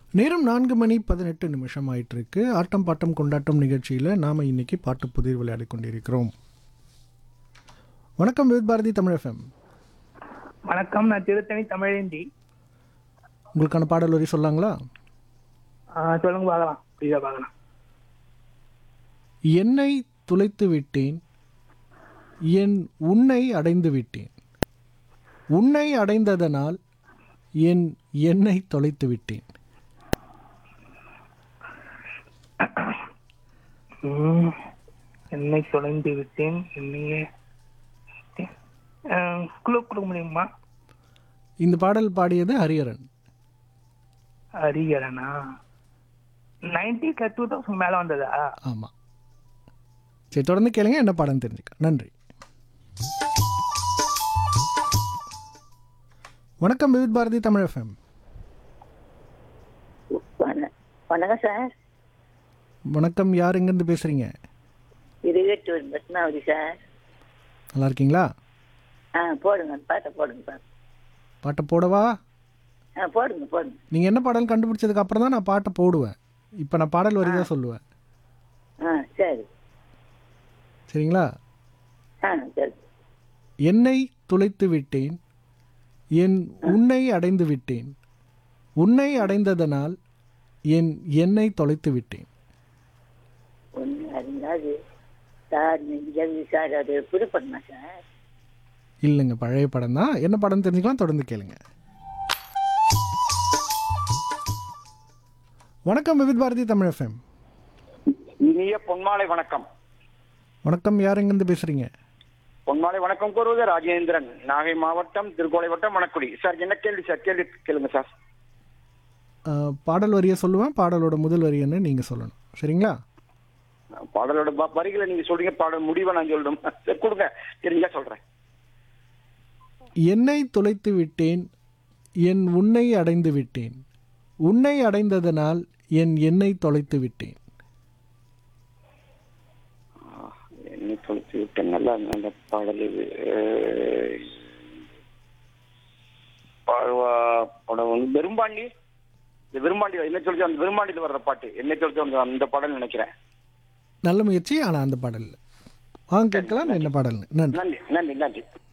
நேரம் நான்கு மணி பதினெட்டு நிமிஷம் ஆயிட்டு இருக்கு ஆட்டம் பாட்டம் கொண்டாட்டம் நிகழ்ச்சியில் நாம் இன்னைக்கு பாட்டு புதிர் விளையாடி கொண்டிருக்கிறோம் வணக்கம் வித் பாரதி தமிழ் எஃப்எம் வணக்கம் நான் திருத்தணி தமிழேந்தி உங்களுக்கான பாடல் வரி சொல்லாங்களா ஆ, சொல்லுங்க பார்க்கலாம் புரியுதா பார்க்கலாம் என்னை துளைத்து விட்டேன் என் உன்னை அடைந்து விட்டேன் உன்னை அடைந்ததனால் என் என்னை தொலைத்து விட்டேன் ம், என்னை தொலைந்து விட்டேன் என்னையே குழு கொடுக்க முடியுமா இந்த பாடல் பாடியது ஹரியரன் ஹரிகரனா நைன்டி டூ தௌசண்ட் மேல வந்ததா ஆமாம் சரி தொடர்ந்து கேளுங்க என்ன பாடம் தெரிஞ்சுக்க நன்றி வணக்கம் விவித் பாரதி தமிழ் எஃப்எம் வண- வணக்கம் சார் வணக்கம் யார் எங்கேருந்து பேசுகிறீங்க இருகட்டூர் பத்மாவதி சார் நல்லா இருக்கீங்களா ஆ போடுங்க அந்த பாட்டை போடுங்க பாரு பாட்டை போடவா ஆ போடுங்க போடுங்க நீங்கள் என்ன பாடல் கண்டுபிடிச்சதுக்கு அப்புறம் தான் நான் பாட்டை போடுவேன் இப்போ நான் பாடல் வரி தான் சொல்லுவேன் ஆ சரி சரிங்களா ஆ சரி என்னை துளைத்து விட்டேன் என் உன்னை அடைந்து விட்டேன் உன்னை அடைந்ததனால் என் என்னை தொலைத்து விட்டேன் ஒன்று அறிந்தாது சார் நெஞ்சவி சார் அது புது பண்ணா சார் இல்லைங்க பழைய படம் தான் என்ன படம் தெரிஞ்சுக்கலாம் தொடர்ந்து கேளுங்க வணக்கம் விவித் பாரதி தமிழ் எஃப்எம் இனிய பொன்மாலை வணக்கம் வணக்கம் யார் எங்கேருந்து பேசுறீங்க பொன்மாலை வணக்கம் கூறுவது ராஜேந்திரன் நாகை மாவட்டம் திருக்கோளை வட்டம் மணக்குடி சார் என்ன கேள்வி சார் கேள்வி கேளுங்க சார் அஹ், பாடல் வரியை சொல்லுவேன் பாடலோட முதல் வரி என்ன நீங்கள் சொல்லணும் சரிங்களா பாடலோட வ- வரிகளை நீங்க சொல்றீங்க பாடல் முடிவை நான் சொல்லணும் சரி கொடுங்க தெரிஞ்சா சொல்றேன் என்னை தொலைத்து விட்டேன் என் உன்னை அடைந்து விட்டேன் உன்னை அடைந்ததனால் என் என்னை தொலைத்து விட்டேன் என்ன தொலைத்து விட்டேன் நல்லா அந்த பாடல் இது அஹ், பாடுவா- படம் வந்து வெறும்பாண்டி இந்த வெறும்பாண்டி என்ன சொல்லி அந்த வெறும்பாண்டியில் வர்ற பாட்டு என்ன சொல்லி அந்த அந்த பாடல் நினைக்கிறேன் நல்ல முயற்சி ஆனால் அந்த பாடல் வாங்க கேட்கலாம் என்ன பாடல்னு நன்றி நன்றி நன்றி நன்றி